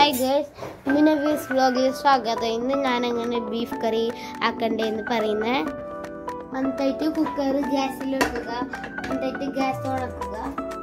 hi girls മിനവീസ് വ്ലോഗിൽ സ്വാഗതം ഇന്ന് ഞാൻ അങ്ങനെ ബീഫ് കറി ആക്കണ്ടേന്ന് പറയുന്നത് എന്നിട്ടായിട്ട് കുക്കർ ഗ്യാസിൽ വെക്കുക എന്നിട്ടായിട്ട് ഗ്യാസ് ഉണക്കുക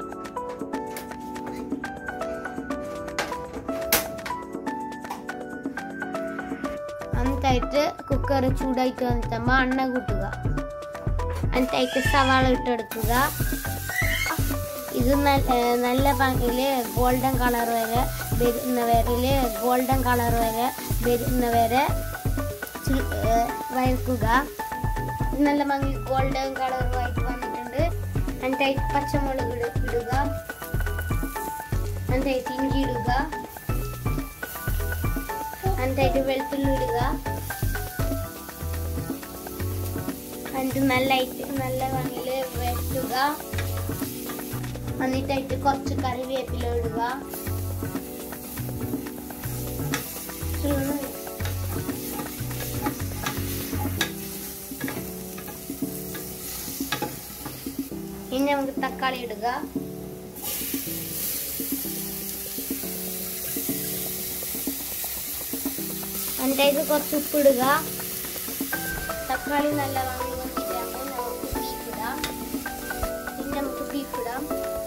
എന്നിട്ടായിട്ട് കുക്കർ ചൂടായിട്ട് വന്നിട്ടുമ്പോൾ എണ്ണ കൂട്ടുക എന്നിട്ടായിട്ട് സവാള ഇട്ടെടുക്കുക ഇത് ന- ഏർ നല്ല ഭംഗിയില് ഗോൾഡൻ കളർ വരെ വരുന്ന വരയില് ഗോൾഡൻ കളർ വരെ വരുന്ന വരെ ചി- ഏർ വഴക്കുക ഇത് നല്ല ഭംഗി ഗോൾഡൻ കളർ ആയിട്ട് വന്നിട്ടുണ്ട് എന്നിട്ടായിട്ട് പച്ചമുളക് ഇട- ഇടുക എന്നിട്ടായിട്ട് ഇഞ്ചി ഇടുക എന്നിട്ടായിട്ട് വെളുത്തുള്ളി ഇടുക എന്നിട്ട് നല്ലായിട്ട് നല്ല ഭംഗിയില് വെട്ടുക എന്നിട്ടായിട്ട് കുറച്ച് കറിവേപ്പില ഇടുക ഇനി നമുക്ക് തക്കാളി ഇടുക എന്നിട്ടായിട്ട് കുറച്ച് ഉപ്പിടുക തക്കാളി നല്ല വാങ്ങി വന്നിട്ടാകുമ്പോൾ നമുക്ക് ബീഫ് ഇടാം പിന്നെ നമുക്ക് ബീഫ് ഇടാം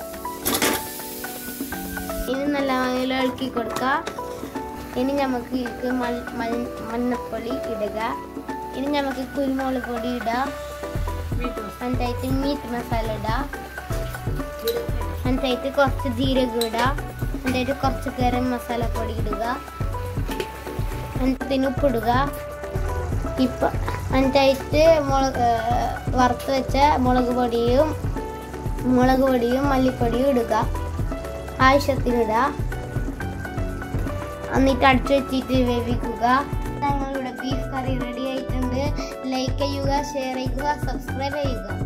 ഇനി നല്ല വാങ്ങിയിൽ ഇളക്കി കൊടുക്കുക ഇനി നമുക്ക് ഇതിക്ക് മൽ- മൽ- മഞ്ഞപ്പൊടി ഇടുക ഇനി നമുക്ക് കുരുമുളക് പൊടി ഇടാം എന്നിട്ടായിട്ട് മീറ്റ് മസാല ഇടാം എന്നിട്ടായിട്ട് കുറച്ച് ജീരകം ഇടാം എന്നിട്ടായിട്ട് കുറച്ച് ഗരം മസാല പൊടി ഇടുക എന്നിട്ട് ഉപ്പിടുക ഇപ്പം എന്നിട്ടായിട്ട് മുളക് ഏർ വറുത്ത് വെച്ച മുളക് പൊടിയും മുളക് പൊടിയും മല്ലിപ്പൊടിയും ഇടുക ആവശ്യത്തിനിടുക എന്നിട്ട് അടിച്ചു വെച്ചിട്ട് വേവിക്കുക ഞങ്ങളുടെ ബീഫ് കറി റെഡി ആയിട്ടുണ്ട് ലൈക്ക് ചെയ്യുക ഷെയർ ചെയ്യുക സബ്സ്ക്രൈബ് ചെയ്യുക